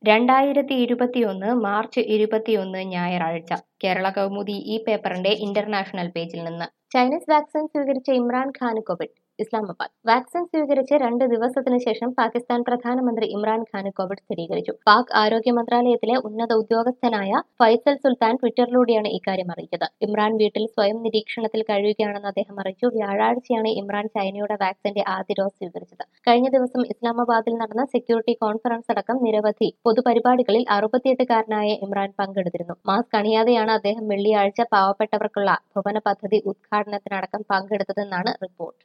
രണ്ടായിരത്തി ഇരുപത്തിയൊന്ന് മാർച്ച് ഇരുപത്തിയൊന്ന് ഞായറാഴ്ച കേരള കൗമുദി ഈ പേപ്പറിന്റെ ഇന്റർനാഷണൽ പേജിൽ നിന്ന് ചൈനീസ് വാക്സിൻ സ്വീകരിച്ച ഇമ്രാൻഖാന് കോവിഡ് ഇസ്ലാമാബാദ് വാക്സിൻ സ്വീകരിച്ച് രണ്ട് ദിവസത്തിന് ശേഷം പാകിസ്ഥാൻ പ്രധാനമന്ത്രി ഇമ്രാൻഖാന് കോവിഡ് സ്ഥിരീകരിച്ചു പാക് ആരോഗ്യ മന്ത്രാലയത്തിലെ ഉന്നത ഉദ്യോഗസ്ഥനായ ഫൈസൽ സുൽത്താൻ ട്വിറ്ററിലൂടെയാണ് ഇക്കാര്യം അറിയിച്ചത് ഇമ്രാൻ വീട്ടിൽ സ്വയം നിരീക്ഷണത്തിൽ കഴിയുകയാണെന്ന് അദ്ദേഹം അറിയിച്ചു വ്യാഴാഴ്ചയാണ് ഇമ്രാൻ ചൈനയുടെ വാക്സിന്റെ ആദ്യ ഡോസ് സ്വീകരിച്ചത് കഴിഞ്ഞ ദിവസം ഇസ്ലാമാബാദിൽ നടന്ന സെക്യൂരിറ്റി കോൺഫറൻസ് അടക്കം നിരവധി പൊതുപരിപാടികളിൽ അറുപത്തിയെട്ടുകാരനായ ഇമ്രാൻ പങ്കെടുത്തിരുന്നു മാസ്ക് അണിയാതെയാണ് അദ്ദേഹം വെള്ളിയാഴ്ച പാവപ്പെട്ടവർക്കുള്ള ഭവന പദ്ധതി ഉദ്ഘാടനത്തിനടക്കം പങ്കെടുത്തതെന്നാണ് റിപ്പോർട്ട്